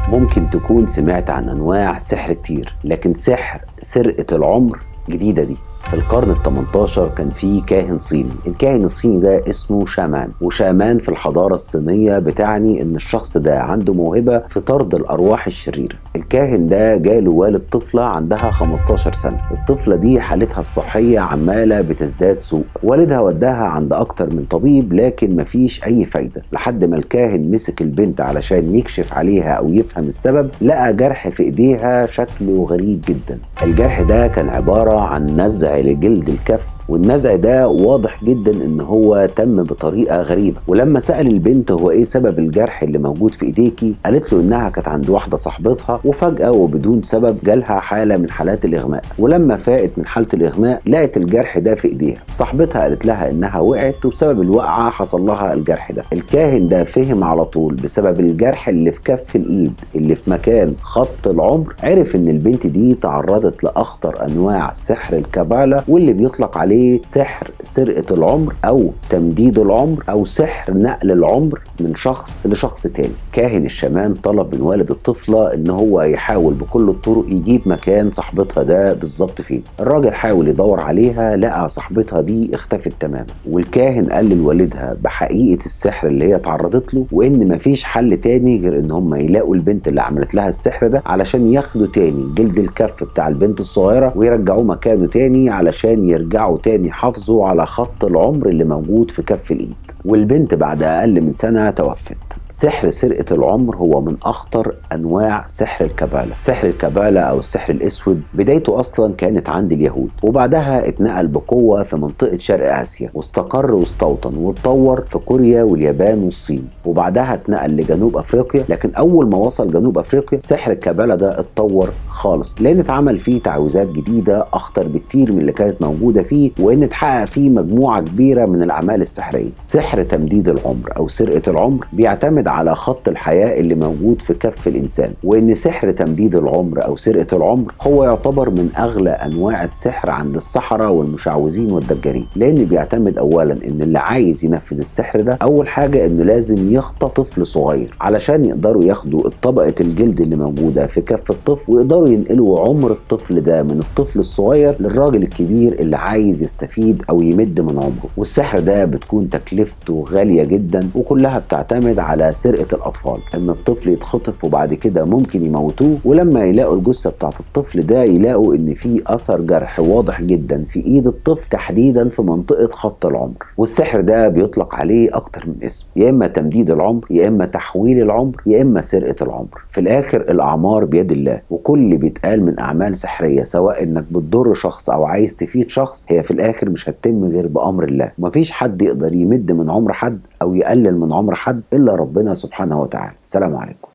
ممكن تكون سمعت عن انواع سحر كتير لكن سحر سرقه العمر جديده دي في القرن ال 18 كان في كاهن صيني، الكاهن الصيني ده اسمه شامان، وشامان في الحضاره الصينيه بتعني ان الشخص ده عنده موهبه في طرد الارواح الشريره. الكاهن ده جاله والد طفله عندها 15 سنه، الطفله دي حالتها الصحيه عماله بتزداد سوء، والدها وداها عند اكتر من طبيب لكن مفيش اي فايده، لحد ما الكاهن مسك البنت علشان يكشف عليها او يفهم السبب، لقى جرح في ايديها شكله غريب جدا. الجرح ده كان عباره عن نزع لجلد الكف والنزع ده واضح جدا ان هو تم بطريقه غريبه ولما سال البنت هو ايه سبب الجرح اللي موجود في ايديكي قالت له انها كانت عند واحده صاحبتها وفجاه وبدون سبب جالها حاله من حالات الاغماء ولما فاقت من حاله الاغماء لقت الجرح ده في ايديها صاحبتها قالت لها انها وقعت وبسبب الوقعه حصل لها الجرح ده الكاهن ده فهم على طول بسبب الجرح اللي في كف الايد اللي في مكان خط العمر عرف ان البنت دي تعرضت لاخطر انواع سحر الكبالة واللي بيطلق عليه سحر سرقة العمر أو تمديد العمر أو سحر نقل العمر من شخص لشخص تاني كاهن الشمان طلب من والد الطفلة إن هو يحاول بكل الطرق يجيب مكان صاحبتها ده بالظبط فين الراجل حاول يدور عليها لقى صاحبتها دي اختفت تماما والكاهن قال لوالدها بحقيقة السحر اللي هي تعرضت له وإن مفيش حل تاني غير إن هم يلاقوا البنت اللي عملت لها السحر ده علشان ياخدوا تاني جلد الكف بتاع البنت الصغيرة ويرجعوه مكانه تاني علشان يرجعوا تاني حافظوا على خط العمر اللي موجود في كف الايد والبنت بعد اقل من سنه توفت سحر سرقة العمر هو من أخطر أنواع سحر الكبالة سحر الكبالة أو السحر الأسود بدايته أصلا كانت عند اليهود وبعدها اتنقل بقوة في منطقة شرق آسيا واستقر واستوطن واتطور في كوريا واليابان والصين وبعدها اتنقل لجنوب أفريقيا لكن أول ما وصل جنوب أفريقيا سحر الكبالة ده اتطور خالص لأن اتعمل فيه تعويذات جديدة أخطر بكتير من اللي كانت موجودة فيه وإن اتحقق فيه مجموعة كبيرة من الأعمال السحرية سحر تمديد العمر أو سرقة العمر بيعتمد بيعتمد على خط الحياة اللي موجود في كف الإنسان وإن سحر تمديد العمر أو سرقة العمر هو يعتبر من أغلى أنواع السحر عند السحرة والمشعوذين والدجالين لأن بيعتمد أولا إن اللي عايز ينفذ السحر ده أول حاجة إنه لازم يخطف طفل صغير علشان يقدروا ياخدوا طبقة الجلد اللي موجودة في كف الطفل ويقدروا ينقلوا عمر الطفل ده من الطفل الصغير للراجل الكبير اللي عايز يستفيد أو يمد من عمره والسحر ده بتكون تكلفته غالية جدا وكلها بتعتمد على سرقه الاطفال ان الطفل يتخطف وبعد كده ممكن يموتوه ولما يلاقوا الجثه بتاعت الطفل ده يلاقوا ان في اثر جرح واضح جدا في ايد الطفل تحديدا في منطقه خط العمر والسحر ده بيطلق عليه اكتر من اسم يا اما تمديد العمر يا اما تحويل العمر يا اما سرقه العمر في الاخر الاعمار بيد الله وكل اللي بيتقال من اعمال سحريه سواء انك بتضر شخص او عايز تفيد شخص هي في الاخر مش هتتم غير بامر الله ومفيش حد يقدر يمد من عمر حد او يقلل من عمر حد الا ربنا سبحانه وتعالى سلام عليكم